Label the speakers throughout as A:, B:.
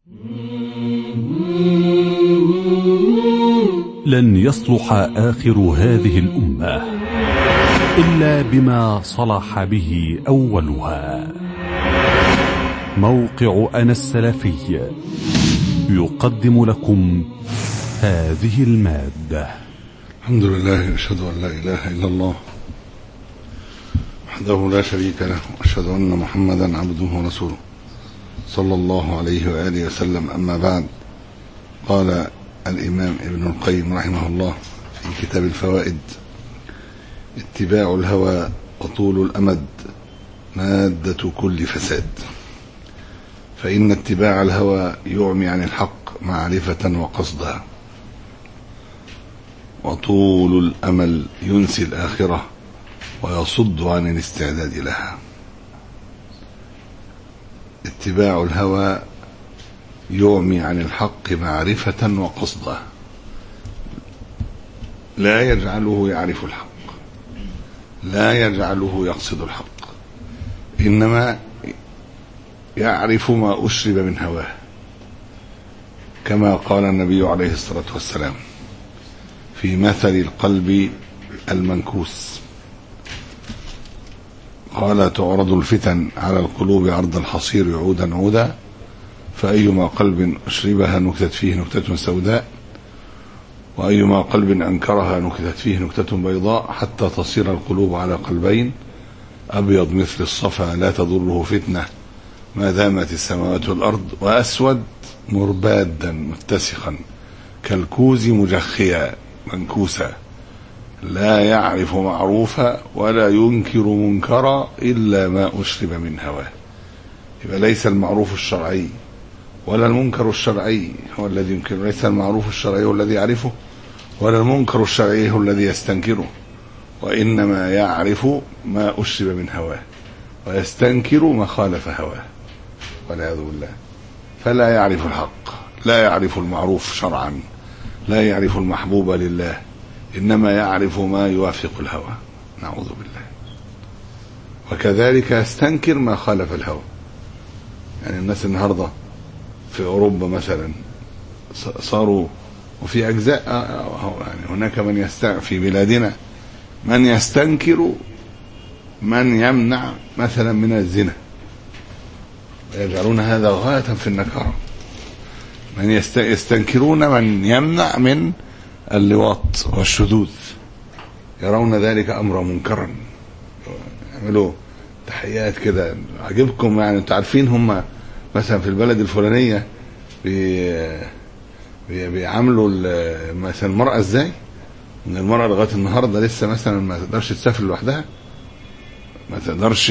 A: لن يصلح آخر هذه الأمة إلا بما صلح به أولها موقع أنا السلفي يقدم لكم هذه المادة
B: الحمد لله أشهد أن لا إله إلا الله وحده لا شريك له وأشهد أن محمدا عبده ورسوله صلى الله عليه وآله وسلم أما بعد قال الإمام ابن القيم رحمه الله في كتاب الفوائد اتباع الهوى وطول الأمد مادة كل فساد فإن اتباع الهوى يعمي عن الحق معرفة وقصدها وطول الأمل ينسي الآخرة ويصد عن الاستعداد لها اتباع الهوى يعمي عن الحق معرفة وقصده لا يجعله يعرف الحق لا يجعله يقصد الحق إنما يعرف ما أشرب من هواه كما قال النبي عليه الصلاة والسلام في مثل القلب المنكوس قال تعرض الفتن على القلوب عرض الحصير عودا عودا فأيما قلب أشربها نكتت فيه نكتة سوداء وأيما قلب أنكرها نكتت فيه نكتة بيضاء حتى تصير القلوب على قلبين أبيض مثل الصفا لا تضره فتنة ما دامت السماوات والأرض وأسود مربادا متسخا كالكوز مجخيا منكوسا لا يعرف معروفا ولا ينكر منكرا إلا ما أشرب من هواه يبقى ليس المعروف الشرعي ولا المنكر الشرعي هو الذي ينكر ليس المعروف الشرعي هو الذي يعرفه ولا المنكر الشرعي هو الذي يستنكره وإنما يعرف ما أشرب من هواه ويستنكر ما خالف هواه والعياذ بالله فلا يعرف الحق لا يعرف المعروف شرعا لا يعرف المحبوب لله إنما يعرف ما يوافق الهوى نعوذ بالله وكذلك يستنكر ما خالف الهوى يعني الناس النهارده في اوروبا مثلا صاروا وفي اجزاء يعني هناك من يستع في بلادنا من يستنكر من يمنع مثلا من الزنا ويجعلون هذا غاية في النكارة من يستنكرون من يمنع من اللواط والشذوذ يرون ذلك امرا منكرا يعملوا تحيات كده عجبكم يعني انتوا عارفين هم مثلا في البلد الفلانيه بي بي بيعاملوا مثلا المراه ازاي؟ ان المراه لغايه النهارده لسه مثلا ما تقدرش تسافر لوحدها ما تقدرش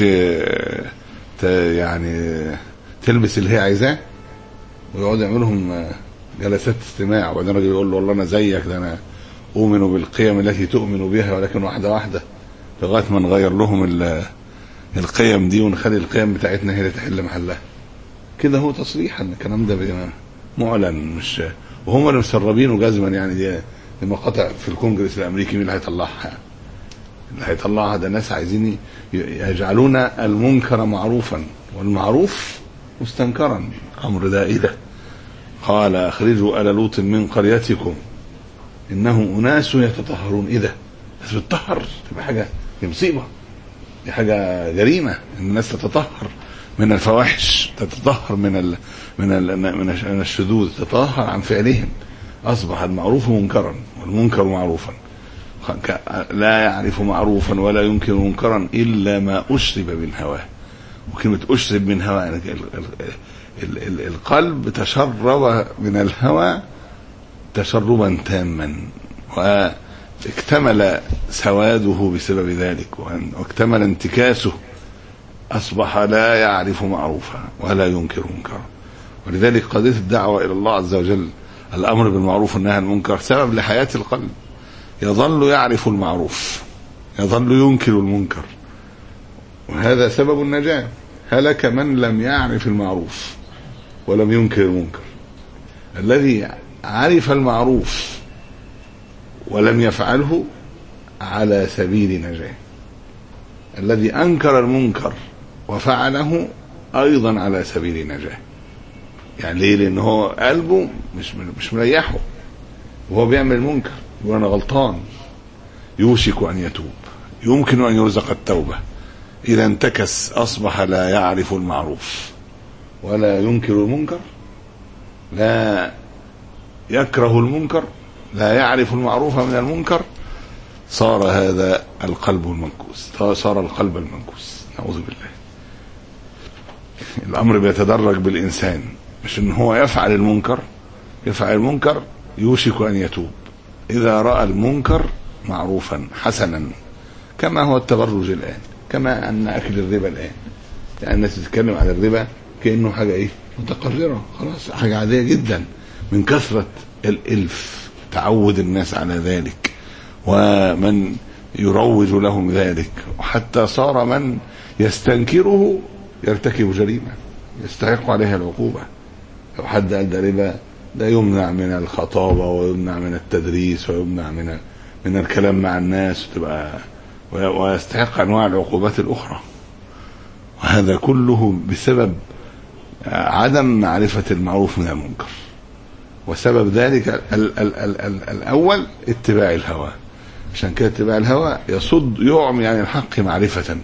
B: يعني تلبس اللي هي عايزاه ويقعدوا يعملوا لهم جلسات استماع وبعدين الراجل يقول له والله انا زيك ده انا اؤمن بالقيم التي تؤمن بها ولكن واحده واحده لغايه ما نغير لهم القيم دي ونخلي القيم بتاعتنا هي اللي تحل محلها كده هو تصريحا الكلام ده معلن مش وهم اللي مسربينه جزما يعني دي, دي مقاطع في الكونجرس الامريكي مين اللي هيطلعها اللي هيطلعها ده ناس عايزين يجعلون المنكر معروفا والمعروف مستنكرا امر دائره قال اخرجوا ال لوط من قريتكم انه اناس يتطهرون ايه ده الناس بتطهر تبقى حاجه دي مصيبه دي حاجه جريمه ان الناس تتطهر من الفواحش تتطهر من ال من ال من الشذوذ تتطهر عن فعلهم اصبح المعروف منكرا والمنكر معروفا لا يعرف معروفا ولا ينكر منكرا الا ما اشرب من هواه وكلمه اشرب من هواه يعني القلب تشرب من الهوى تشربا تاما واكتمل سواده بسبب ذلك واكتمل انتكاسه أصبح لا يعرف معروفا ولا ينكر منكرا ولذلك قضية الدعوة إلى الله عز وجل الأمر بالمعروف والنهي عن المنكر سبب لحياة القلب يظل يعرف المعروف يظل ينكر المنكر وهذا سبب النجاة هلك من لم يعرف المعروف ولم ينكر المنكر الذي عرف المعروف ولم يفعله على سبيل نجاه الذي انكر المنكر وفعله ايضا على سبيل نجاه يعني ليه لان هو قلبه مش مش مريحه وهو بيعمل منكر يقول انا غلطان يوشك ان يتوب يمكن ان يرزق التوبه اذا انتكس اصبح لا يعرف المعروف ولا ينكر المنكر لا يكره المنكر لا يعرف المعروف من المنكر صار هذا القلب المنكوس صار القلب المنكوس نعوذ بالله الامر بيتدرج بالانسان مش ان هو يفعل المنكر يفعل المنكر يوشك ان يتوب اذا راى المنكر معروفا حسنا كما هو التبرج الان كما ان اكل الربا الان يعني الناس تتكلم عن الربا كانه حاجه ايه متقرره خلاص حاجه عاديه جدا من كثره الالف تعود الناس على ذلك ومن يروج لهم ذلك وحتى صار من يستنكره يرتكب جريمه يستحق عليها العقوبه لو حد قال ده ربا ده يمنع من الخطابه ويمنع من التدريس ويمنع من من الكلام مع الناس وتبقى ويستحق انواع العقوبات الاخرى وهذا كله بسبب عدم معرفه المعروف من المنكر وسبب ذلك ال ال ال ال الاول اتباع الهوى عشان كده اتباع الهوى يصد يعمي عن الحق معرفه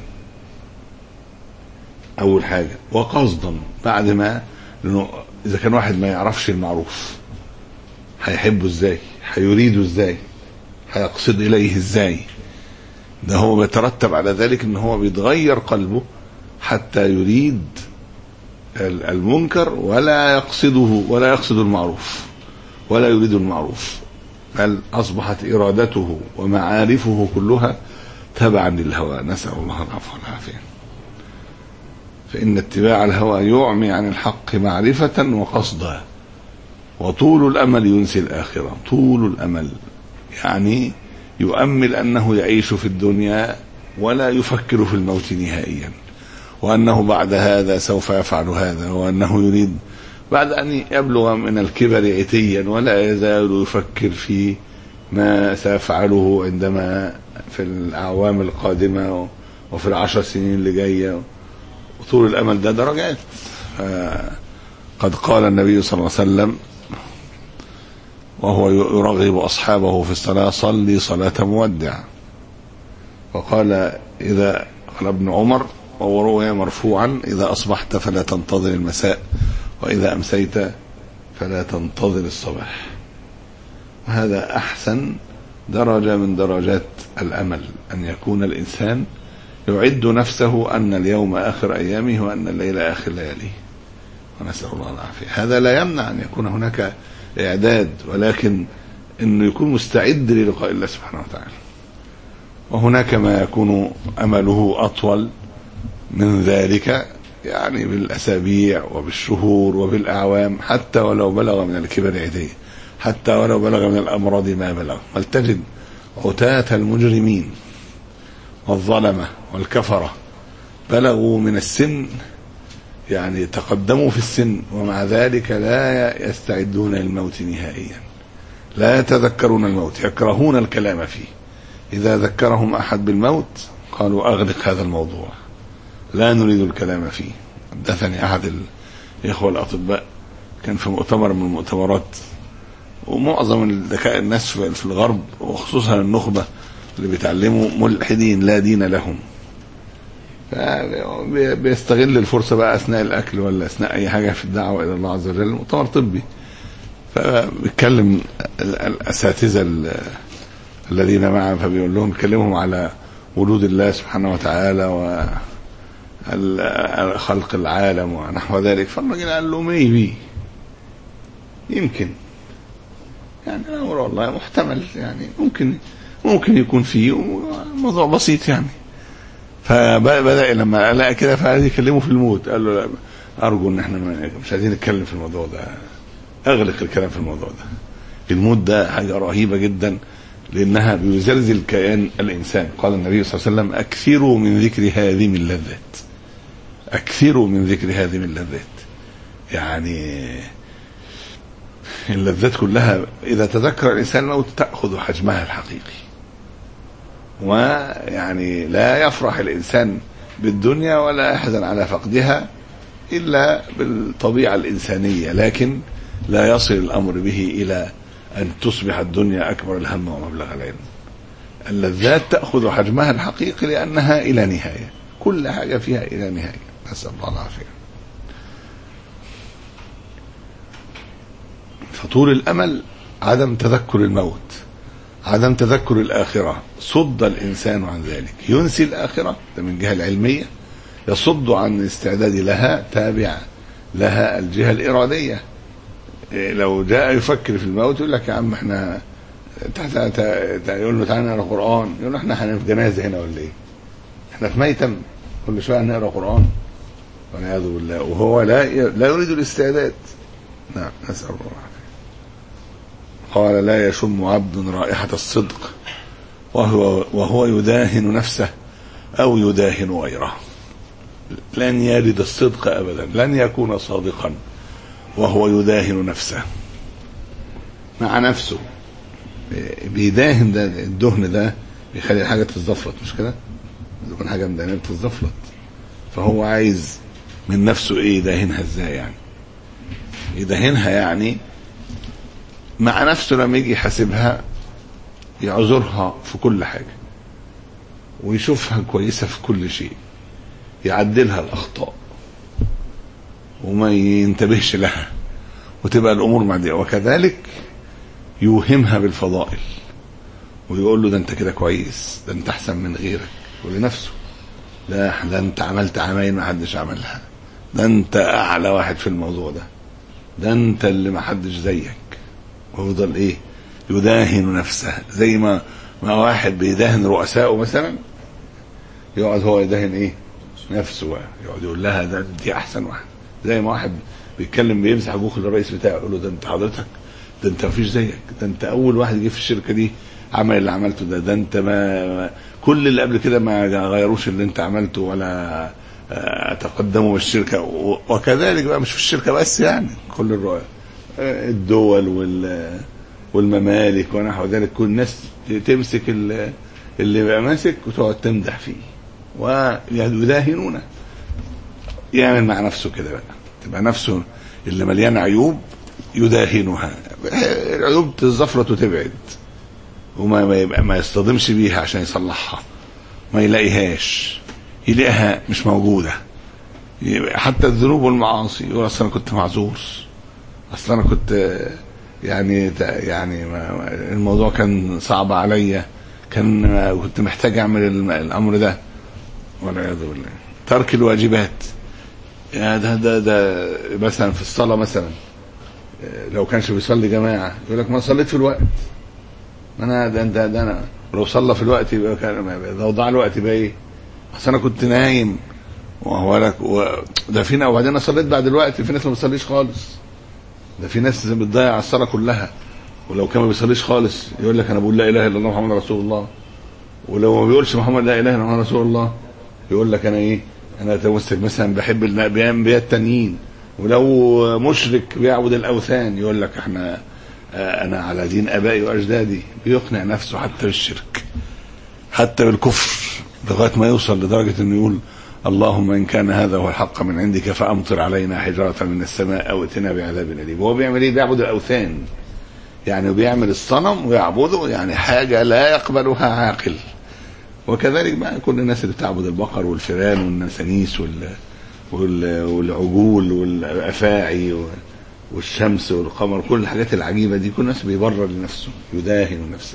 B: اول حاجه وقصدا بعد ما لانه اذا كان واحد ما يعرفش المعروف هيحبه ازاي هيريده ازاي هيقصد اليه ازاي ده هو بيترتب على ذلك ان هو بيتغير قلبه حتى يريد المنكر ولا يقصده ولا يقصد المعروف ولا يريد المعروف بل اصبحت ارادته ومعارفه كلها تبعا للهوى نسال الله العفو والعافيه فإن اتباع الهوى يعمي عن الحق معرفة وقصدا وطول الأمل ينسي الآخرة طول الأمل يعني يؤمل أنه يعيش في الدنيا ولا يفكر في الموت نهائيا وأنه بعد هذا سوف يفعل هذا وأنه يريد بعد أن يبلغ من الكبر عتيا ولا يزال يفكر في ما سيفعله عندما في الأعوام القادمة وفي العشر سنين اللي جايه وطول الامل ده درجات قد قال النبي صلى الله عليه وسلم وهو يرغب اصحابه في الصلاه صلي صلاه مودع وقال اذا قال ابن عمر وهو روي مرفوعا اذا اصبحت فلا تنتظر المساء واذا امسيت فلا تنتظر الصباح وهذا احسن درجه من درجات الامل ان يكون الانسان يعد نفسه أن اليوم آخر أيامه وأن الليل آخر لياليه ونسأل الله العافية هذا لا يمنع أن يكون هناك إعداد ولكن أنه يكون مستعد للقاء الله سبحانه وتعالى وهناك ما يكون أمله أطول من ذلك يعني بالأسابيع وبالشهور وبالأعوام حتى ولو بلغ من الكبر عديه حتى ولو بلغ من الأمراض ما بلغ بل تجد عتاة المجرمين والظلمة والكفرة بلغوا من السن يعني تقدموا في السن ومع ذلك لا يستعدون للموت نهائيا لا يتذكرون الموت يكرهون الكلام فيه إذا ذكرهم أحد بالموت قالوا أغلق هذا الموضوع لا نريد الكلام فيه حدثني أحد الإخوة الأطباء كان في مؤتمر من المؤتمرات ومعظم الذكاء الناس في الغرب وخصوصا النخبة اللي بيتعلموا ملحدين لا دين لهم بيستغل الفرصة بقى أثناء الأكل ولا أثناء أي حاجة في الدعوة إلى الله عز وجل مؤتمر طبي فبيتكلم الأساتذة الذين معه فبيقول لهم بيكلمهم على وجود الله سبحانه وتعالى و خلق العالم ونحو ذلك فالراجل قال له ميبي يمكن يعني امر والله محتمل يعني ممكن ممكن يكون فيه موضوع بسيط يعني فبدا لما لقى كده فعايز يكلمه في الموت قال له لا ارجو ان احنا مش عايزين نتكلم في الموضوع ده اغلق الكلام في الموضوع ده الموت ده حاجه رهيبه جدا لانها بيزلزل كيان الانسان قال النبي صلى الله عليه وسلم اكثروا من ذكر هذه من اللذات اكثروا من ذكر هذه من اللذات يعني اللذات كلها اذا تذكر الانسان الموت تاخذ حجمها الحقيقي ويعني لا يفرح الانسان بالدنيا ولا يحزن على فقدها إلا بالطبيعة الإنسانية لكن لا يصل الأمر به إلى أن تصبح الدنيا أكبر الهم ومبلغ العلم اللذات تأخذ حجمها الحقيقي لأنها إلى نهاية كل حاجة فيها إلى نهاية نسأل الله العافية فطول الأمل عدم تذكر الموت عدم تذكر الآخرة صد الإنسان عن ذلك ينسي الآخرة ده من الجهة العلمية يصد عن الاستعداد لها تابع لها الجهة الإرادية إيه لو جاء يفكر في الموت يقول لك يا عم احنا تحت يقول له تعالى نقرا قرآن يقول له احنا احنا في جنازة هنا ولا ايه؟ احنا في ميتم كل شوية نقرا قرآن والعياذ بالله وهو لا لا يريد الاستعداد نعم نسأل الله العافية قال لا يشم عبد رائحة الصدق وهو وهو يداهن نفسه أو يداهن غيره لن يرد الصدق أبدا لن يكون صادقا وهو يداهن نفسه مع نفسه بيداهن ده الدهن ده بيخلي الحاجة تتزفلط مش كده؟ تكون حاجة مدهنة بتتزفلط فهو عايز من نفسه ايه يداهنها ازاي يعني يدهنها يعني مع نفسه لما يجي يحاسبها يعذرها في كل حاجة ويشوفها كويسة في كل شيء يعدلها الأخطاء وما ينتبهش لها وتبقى الأمور معدية وكذلك يوهمها بالفضائل ويقول له ده انت كده كويس ده انت احسن من غيرك ولنفسه ده ده انت عملت عمايل ما حدش عملها ده انت اعلى واحد في الموضوع ده ده انت اللي ما حدش زيك ويفضل ايه يداهن نفسه زي ما ما واحد بيداهن رؤسائه مثلا يقعد هو يداهن ايه نفسه بقى يقعد يقول لها ده انت احسن واحد زي ما واحد بيتكلم بيمسح جوخ الرئيس بتاعه يقول له ده انت حضرتك ده انت مفيش زيك ده انت اول واحد جه في الشركه دي عمل اللي عملته ده ده انت ما, ما كل اللي قبل كده ما غيروش اللي انت عملته ولا تقدموا بالشركه وكذلك بقى مش في الشركه بس يعني كل الرؤى الدول وال والممالك ونحو ذلك كل الناس تمسك اللي بقى ماسك وتقعد تمدح فيه ويداهنونه يعمل مع نفسه كده بقى تبقى نفسه اللي مليان عيوب يداهنها العيوب تزفرت وتبعد وما ما, يبقى ما يصطدمش بيها عشان يصلحها ما يلاقيهاش يلاقيها مش موجودة حتى الذنوب والمعاصي يقول اصل انا كنت معذور اصل انا كنت يعني يعني الموضوع كان صعب عليا كان كنت محتاج اعمل الامر ده والعياذ بالله ترك الواجبات يا ده ده ده مثلا في الصلاه مثلا لو كانش بيصلي جماعه يقول لك ما صليت في الوقت ما انا ده ده, ده انا لو صلى في الوقت يبقى كان لو ضاع الوقت يبقى ايه؟ اصل انا كنت نايم وهو لك و... ده فينا وبعدين انا صليت بعد الوقت في ناس ما بتصليش خالص ده في ناس بتضيع الصلاه كلها ولو كان ما بيصليش خالص يقول لك انا بقول لا اله الا الله محمد رسول الله ولو ما بيقولش محمد لا اله الا الله رسول الله يقول لك انا ايه انا اتمسك مثلا بحب الانبياء التانيين ولو مشرك بيعبد الاوثان يقول لك احنا انا على دين ابائي واجدادي بيقنع نفسه حتى بالشرك حتى بالكفر لغايه ما يوصل لدرجه انه يقول اللهم ان كان هذا هو الحق من عندك فامطر علينا حجاره من السماء او ائتنا بعذاب اليم وهو بيعمل ايه بيعبد الاوثان يعني بيعمل الصنم ويعبده يعني حاجه لا يقبلها عاقل وكذلك بقى كل الناس اللي بتعبد البقر والفئران والنسانيس وال والعجول والافاعي والشمس والقمر كل الحاجات العجيبه دي كل الناس بيبرر لنفسه يداهن نفسه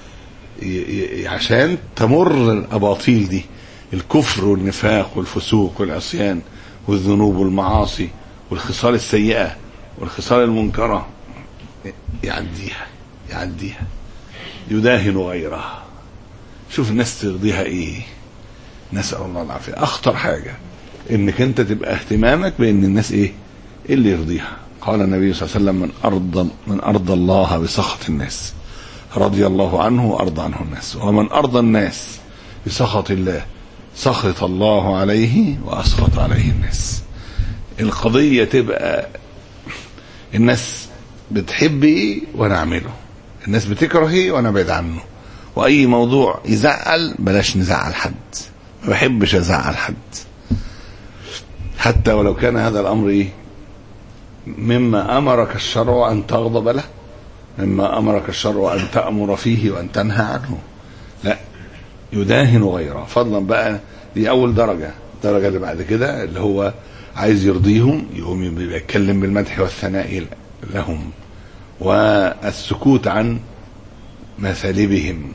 B: عشان تمر الاباطيل دي الكفر والنفاق والفسوق والعصيان والذنوب والمعاصي والخصال السيئه والخصال المنكره يعديها يعديها يداهن غيرها شوف الناس ترضيها ايه نسال الله العافيه اخطر حاجه انك انت تبقى اهتمامك بان الناس ايه ايه اللي يرضيها قال النبي صلى الله عليه وسلم من ارضى من ارضى الله بسخط الناس رضي الله عنه وارضى عنه الناس ومن ارضى الناس بسخط الله سخط الله عليه واسخط عليه الناس القضيه تبقى الناس بتحب ايه وانا اعمله الناس بتكره ايه وانا ابعد عنه واي موضوع يزعل بلاش نزعل حد ما بحبش ازعل حد حتى ولو كان هذا الأمر إيه مما أمرك الشرع أن تغضب له مما أمرك الشرع أن تأمر فيه وأن تنهى عنه لا يداهن غيره فضلا بقى دي أول درجة الدرجة اللي بعد كده اللي هو عايز يرضيهم يقوم يبقى يتكلم بالمدح والثناء لهم والسكوت عن مثالبهم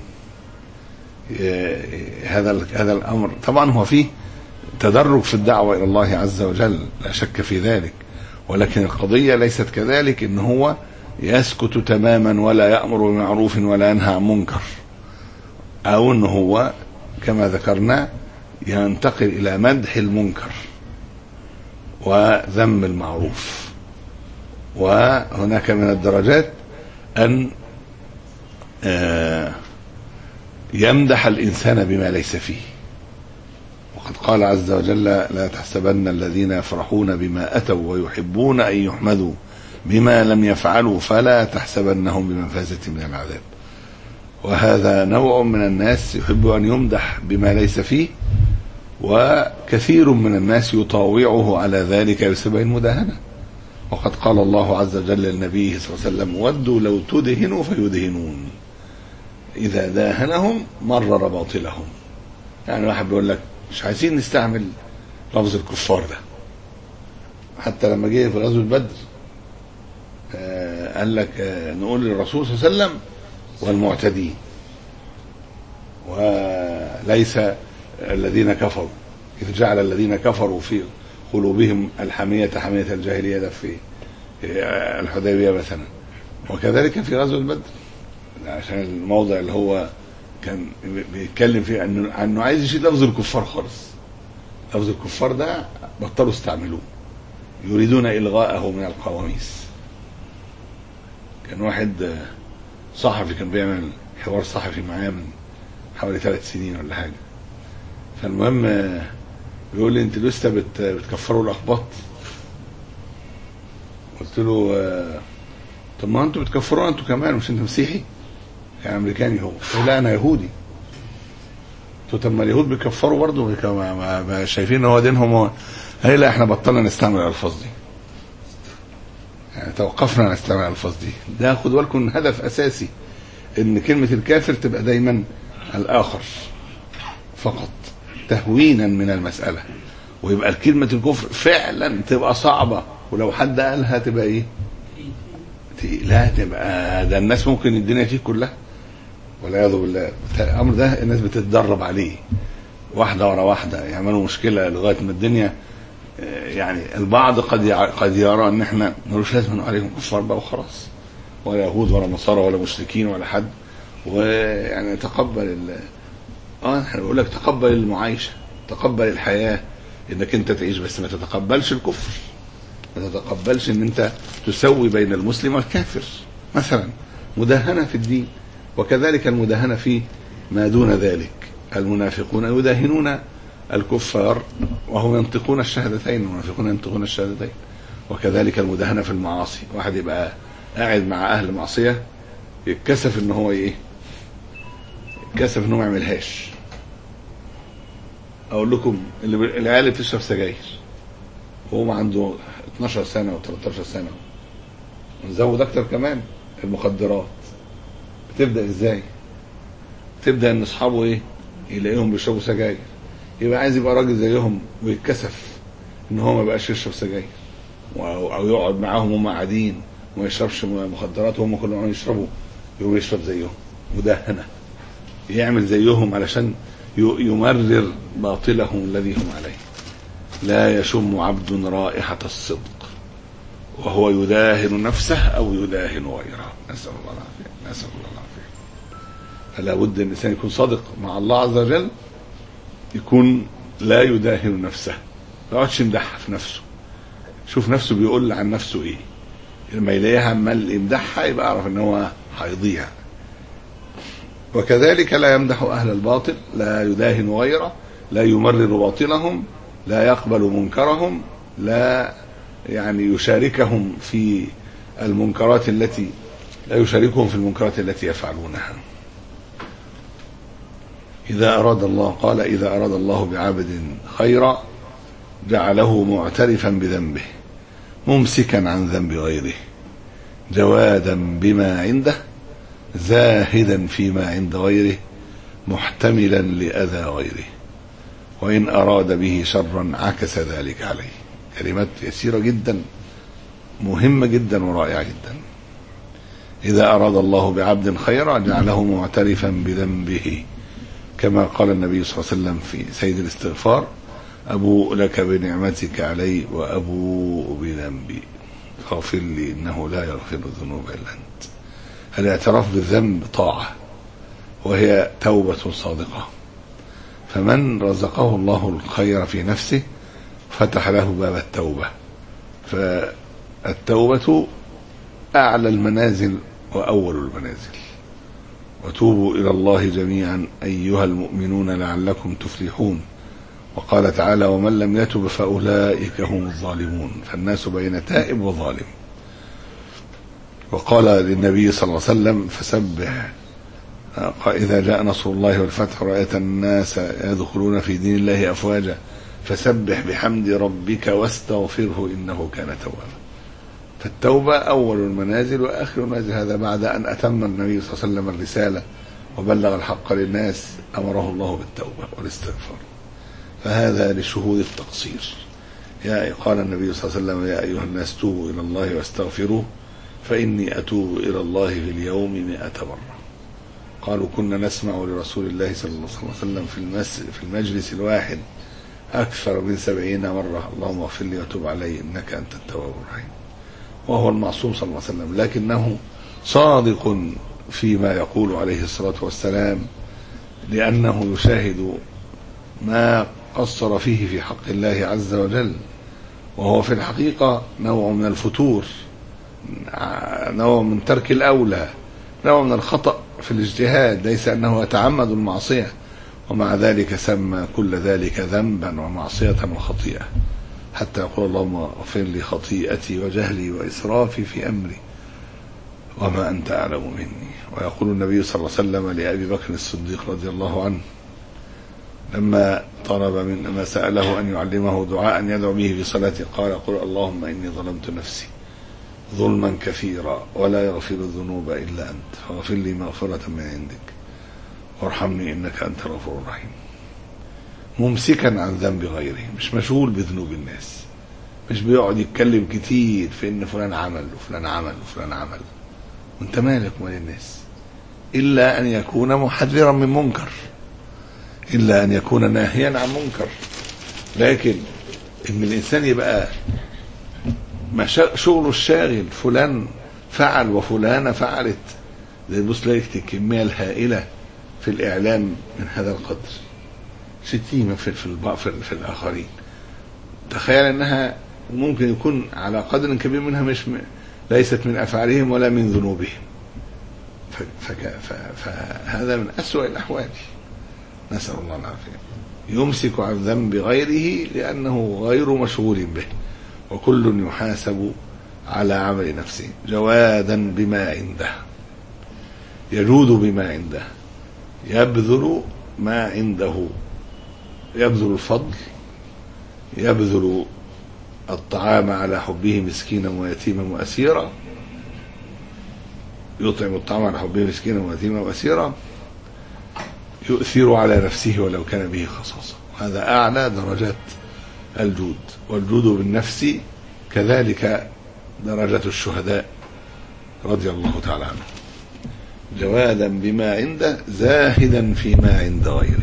B: هذا هذا الامر طبعا هو فيه تدرج في الدعوه الى الله عز وجل لا شك في ذلك ولكن القضيه ليست كذلك ان هو يسكت تماما ولا يامر بمعروف ولا ينهى عن منكر او ان هو كما ذكرنا ينتقل الى مدح المنكر وذم المعروف وهناك من الدرجات ان يمدح الانسان بما ليس فيه وقد قال عز وجل لا تحسبن الذين يفرحون بما اتوا ويحبون ان يحمدوا بما لم يفعلوا فلا تحسبنهم بمفازه من العذاب وهذا نوع من الناس يحب ان يمدح بما ليس فيه وكثير من الناس يطاوعه على ذلك بسبب المداهنه وقد قال الله عز وجل للنبي صلى الله عليه وسلم ودوا لو تدهنوا فيدهنون إذا داهنهم مرر باطلهم يعني واحد بيقول لك مش عايزين نستعمل لفظ الكفار ده حتى لما جه في غزوة بدر آه قال لك آه نقول للرسول صلى الله عليه وسلم والمعتدين وليس الذين كفروا إذ جعل الذين كفروا في قلوبهم الحمية حمية الجاهلية ده في الحديبية مثلا وكذلك في غزوة بدر عشان الموضع اللي هو كان بيتكلم فيه انه انه عايز يشيل لفظ الكفار خالص لفظ الكفار ده بطلوا استعملوه يريدون الغاءه من القواميس كان واحد صحفي كان بيعمل حوار صحفي معايا من حوالي ثلاث سنين ولا حاجه فالمهم بيقول لي انت لسه بت بتكفروا الاخباط قلت له طب ما انتوا بتكفرونا انتوا كمان مش انت مسيحي يعني امريكاني هو لا انا يهودي قلت طب ما اليهود بيكفروا برضه ما, ما, ما شايفين ان هو دينهم هو هي لا احنا بطلنا نستعمل الالفاظ دي يعني توقفنا نستعمل الالفاظ دي ده خد بالكم هدف اساسي ان كلمه الكافر تبقى دايما الاخر فقط تهوينا من المساله ويبقى كلمه الكفر فعلا تبقى صعبه ولو حد قالها تبقى ايه لا تبقى ده الناس ممكن الدنيا فيه كلها والعياذ بالله الامر ده الناس بتتدرب عليه واحده ورا واحده يعملوا مشكله لغايه ما الدنيا يعني البعض قد قد يرى ان احنا ملوش لازم عليهم كفار بقى وخلاص ولا يهود ولا نصارى ولا مشركين ولا حد ويعني تقبل ال... اه احنا بقول لك تقبل المعايشه تقبل الحياه انك انت تعيش بس ما تتقبلش الكفر ما تتقبلش ان انت تسوي بين المسلم والكافر مثلا مداهنه في الدين وكذلك المداهنه في ما دون ذلك المنافقون يداهنون الكفار وهم ينطقون الشهادتين المنافقون ينطقون الشهادتين وكذلك المداهنه في المعاصي واحد يبقى قاعد مع اهل معصيه يتكسف ان هو ايه يتكسف ان هو ما يعملهاش اقول لكم اللي العيال اللي بتشرب سجاير وهو عنده 12 سنه و 13 سنه ونزود اكتر كمان المخدرات بتبدا ازاي تبدا ان اصحابه ايه يلاقيهم بيشربوا سجاير يبقى عايز يبقى راجل زيهم ويتكسف ان هو ما بقاش يشرب سجاير او يقعد معاهم وهم قاعدين وما يشربش مخدرات وهم كلهم يشربوا يقوم يشرب زيهم مدهنه يعمل زيهم علشان يمرر باطلهم الذي هم عليه لا يشم عبد رائحة الصدق وهو يداهن نفسه أو يداهن غيره نسأل الله العافية نسأل الله العافية فلا بد أن الإنسان يكون صادق مع الله عز وجل يكون لا يداهن نفسه ما يقعدش يمدحها في نفسه شوف نفسه بيقول عن نفسه ايه لما يلاقيها عمال يمدحها يبقى اعرف ان هو هيضيع وكذلك لا يمدح اهل الباطل لا يداهن غيره لا يمرر باطلهم لا يقبل منكرهم لا يعني يشاركهم في المنكرات التي لا يشاركهم في المنكرات التي يفعلونها إذا أراد الله قال إذا أراد الله بعبد خيرا جعله معترفا بذنبه ممسكا عن ذنب غيره جوادا بما عنده زاهدا فيما عند غيره محتملا لأذى غيره وإن أراد به شرا عكس ذلك عليه كلمات يسيرة جدا مهمة جدا ورائعة جدا إذا أراد الله بعبد خيرا جعله معترفا بذنبه كما قال النبي صلى الله عليه وسلم في سيد الاستغفار أبوء لك بنعمتك علي وأبوء بذنبي فاغفر لي إنه لا يغفر الذنوب إلا أنت الاعتراف بالذنب طاعة وهي توبة صادقة فمن رزقه الله الخير في نفسه فتح له باب التوبة فالتوبة أعلى المنازل وأول المنازل وتوبوا إلى الله جميعا أيها المؤمنون لعلكم تفلحون وقال تعالى ومن لم يتب فأولئك هم الظالمون فالناس بين تائب وظالم وقال للنبي صلى الله عليه وسلم فسبح إذا جاء نصر الله والفتح رأيت الناس يدخلون في دين الله أفواجا فسبح بحمد ربك واستغفره إنه كان توابا فالتوبة أول المنازل وآخر المنازل هذا بعد أن أتم النبي صلى الله عليه وسلم الرسالة وبلغ الحق للناس أمره الله بالتوبة والاستغفار فهذا لشهود التقصير يا قال النبي صلى الله عليه وسلم يا أيها الناس توبوا إلى الله واستغفروه فإني أتوب إلى الله في اليوم مئة مرة قالوا كنا نسمع لرسول الله صلى الله عليه وسلم في, المس في المجلس الواحد أكثر من سبعين مرة اللهم اغفر لي وتب علي إنك أنت التواب الرحيم وهو المعصوم صلى الله عليه وسلم لكنه صادق فيما يقول عليه الصلاة والسلام لأنه يشاهد ما قصر فيه في حق الله عز وجل وهو في الحقيقة نوع من الفتور نوع من ترك الأولى نوع من الخطأ في الاجتهاد ليس أنه يتعمد المعصية ومع ذلك سمى كل ذلك ذنبا ومعصية وخطيئة حتى يقول اللهم اغفر لي خطيئتي وجهلي وإسرافي في أمري وما أنت أعلم مني ويقول النبي صلى الله عليه وسلم لأبي بكر الصديق رضي الله عنه لما طلب من ما سأله أن يعلمه دعاء يدعو به في صلاته قال قل اللهم إني ظلمت نفسي ظلما كثيرا ولا يغفر الذنوب إلا أنت فاغفر لي مغفرة من عندك وارحمني إنك أنت الغفور الرحيم ممسكا عن ذنب غيره مش مشغول بذنوب الناس مش بيقعد يتكلم كتير في ان فلان عمل وفلان عمل وفلان عمل وانت مالك ومال الناس الا ان يكون محذرا من منكر الا ان يكون ناهيا عن منكر لكن ان الانسان يبقى شغله الشاغل فلان فعل وفلانة فعلت زي بص لقيت الكمية الهائلة في الإعلام من هذا القدر شتيمة في في, في, في الآخرين تخيل أنها ممكن يكون على قدر كبير منها مش م... ليست من أفعالهم ولا من ذنوبهم فك... ف... فهذا من أسوأ الأحوال نسأل الله العافية يمسك عن ذنب غيره لأنه غير مشغول به وكل يحاسب على عمل نفسه جوادا بما عنده يجود بما عنده يبذل ما عنده يبذل الفضل يبذل الطعام على حبه مسكينا ويتيما واسيرا يطعم الطعام على حبه مسكينا ويتيما واسيرا يؤثر على نفسه ولو كان به خصاصه هذا اعلى درجات الجود والجود بالنفس كذلك درجة الشهداء رضي الله تعالى عنه جوادا بما عنده زاهدا فيما عند غيره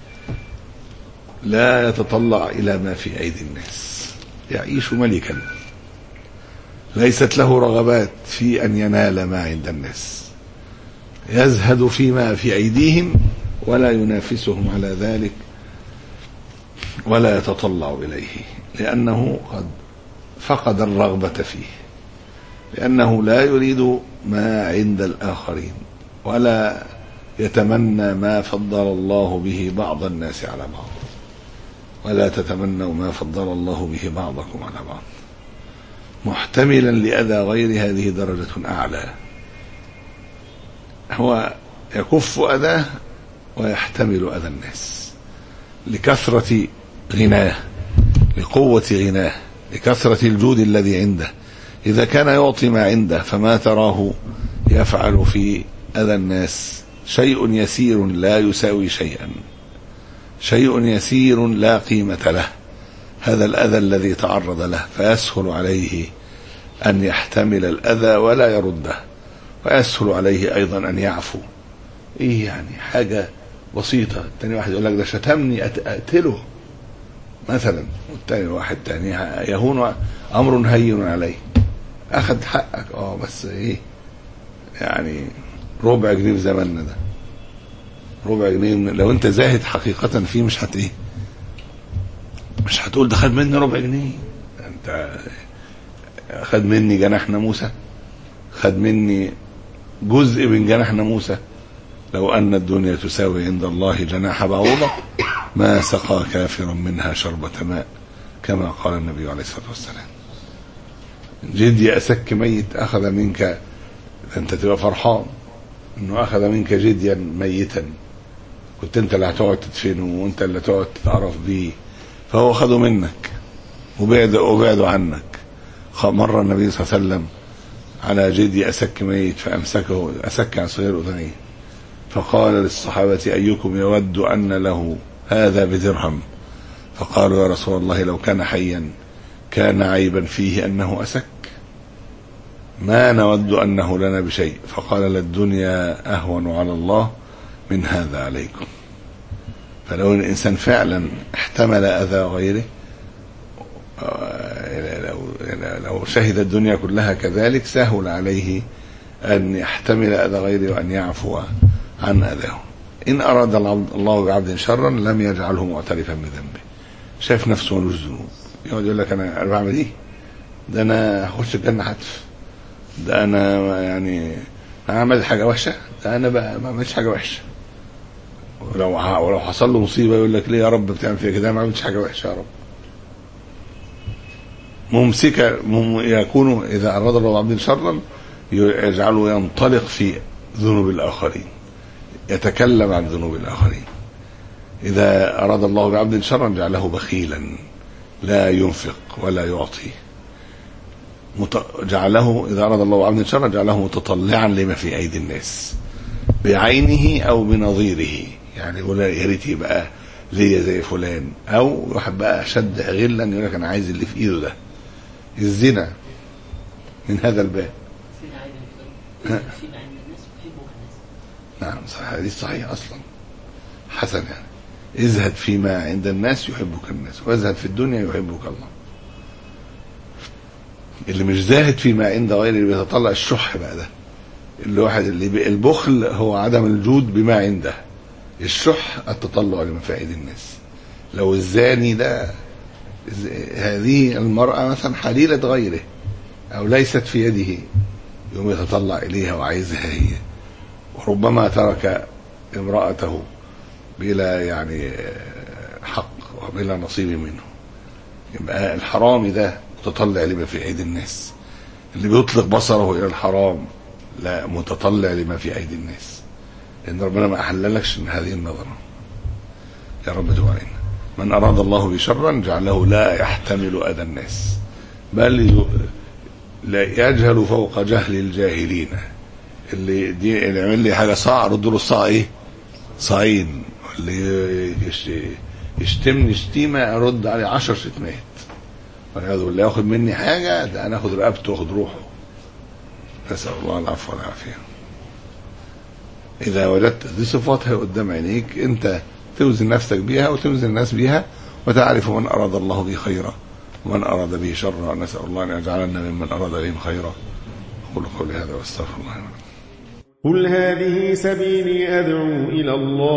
B: لا يتطلع إلى ما في أيدي الناس يعيش ملكا ليست له رغبات في أن ينال ما عند الناس يزهد فيما في أيديهم ولا ينافسهم على ذلك ولا يتطلع إليه لأنه قد فقد الرغبة فيه لأنه لا يريد ما عند الآخرين ولا يتمنى ما فضل الله به بعض الناس على بعض ولا تتمنوا ما فضل الله به بعضكم على بعض محتملا لأذى غير هذه درجة أعلى هو يكف أذاه ويحتمل أذى الناس لكثرة غناه لقوة غناه لكثرة الجود الذي عنده إذا كان يعطي ما عنده فما تراه يفعل في أذى الناس شيء يسير لا يساوي شيئا شيء يسير لا قيمة له هذا الأذى الذي تعرض له فيسهل عليه أن يحتمل الأذى ولا يرده ويسهل عليه أيضا أن يعفو إيه يعني حاجة بسيطة التاني واحد يقول لك ده شتمني أت- أقتله مثلا والتاني واحد تاني يهون أمر هين عليه أخذ حقك اه بس إيه يعني ربع جنيه في زماننا ده ربع جنيه من- لو انت زاهد حقيقة فيه مش هت ايه مش هتقول ده خد مني ربع جنيه انت خد مني جناح ناموسة خد مني جزء من جناح ناموسة لو أن الدنيا تساوي عند الله جناح بعوضة ما سقى كافر منها شربة ماء كما قال النبي عليه الصلاة والسلام جدي أسك ميت أخذ منك أنت تبقى فرحان انه اخذ منك جديا ميتا كنت انت اللي هتقعد تدفنه وانت اللي تقعد تتعرف بيه فهو اخذه منك وبعد وبعده عنك خ- مر النبي صلى الله عليه وسلم على جدي اسك ميت فامسكه اسك عن صغير اذنيه فقال للصحابه ايكم يود ان له هذا بدرهم فقالوا يا رسول الله لو كان حيا كان عيبا فيه انه اسك ما نود أنه لنا بشيء فقال للدنيا أهون على الله من هذا عليكم فلو الإنسان فعلا احتمل أذى غيره آه، لو, لو شهد الدنيا كلها كذلك سهل عليه أن يحتمل أذى غيره وأن يعفو عن أذاه إن أراد العبد- الله بعبد شرا لم يجعله معترفا بذنبه شايف نفسه ملوش ذنوب يقعد يقول لك أنا أنا بعمل إيه ده أنا هخش الجنة حتف ده انا يعني انا عملت حاجه وحشه ده انا بقى ما عملتش حاجه وحشه ولو ح- ولو حصل له مصيبه يقول لك ليه يا رب بتعمل فيا كده أنا ما عملتش حاجه وحشه يا رب ممسكه مم يكون اذا اراد الله عبد شرا يجعله ينطلق في ذنوب الاخرين يتكلم عن ذنوب الاخرين اذا اراد الله بعبد شرا جعله بخيلا لا ينفق ولا يعطي مت... جعله إذا أراد الله عبدا شرا جعله متطلعا لما في أيدي الناس بعينه أو بنظيره يعني يقول يا ريت يبقى ليا زي فلان أو واحد بقى أشد غلا يقول لك أنا عايز اللي في إيده ده الزنا من هذا الباب
C: فينا عيب الفضل فيما عند الناس يحبك الناس
B: نعم صحيح حديث صحيح أصلا حسن يعني ازهد فيما عند الناس يحبك الناس وازهد في الدنيا يحبك الله اللي مش زاهد فيما عند غيره اللي بيتطلع الشح بقى ده اللي واحد اللي بي- البخل هو عدم الجود بما عنده الشح التطلع لما في ايدي الناس لو الزاني ده ز- هذه المرأة مثلا حليلة غيره أو ليست في يده يقوم يتطلع إليها وعايزها هي وربما ترك امرأته بلا يعني حق وبلا نصيب منه يبقى الحرامي ده متطلع لما في ايدي الناس اللي بيطلق بصره الى الحرام لا متطلع لما في ايدي الناس لان ربنا ما احللكش من هذه النظره يا رب تب علينا من اراد الله بشرا جعله لا يحتمل اذى الناس بل ي- لا يجهل فوق جهل الجاهلين اللي دي اللي يعمل لي حاجه صاع ارد له الصاع ايه صاعين اللي يش- يشتمني شتيمه ارد عليه عشر شتمات والعياذ بالله ياخد مني حاجه ده انا اخد رقبته واخد روحه نسال الله العفو والعافيه اذا وجدت دي صفاتها قدام عينيك انت توزن نفسك بيها وتوزن الناس بيها وتعرف من اراد الله به خيرا ومن اراد به شرا نسال الله ان يجعلنا ممن اراد بهم خيرا اقول قولي هذا واستغفر الله لي ولكم.
D: قل هذه سبيلي أدعو إلى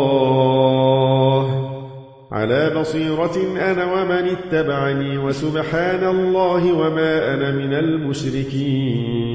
D: الله على بصيرة أنا ومن اتبعني وسبحان الله وما أنا من المشركين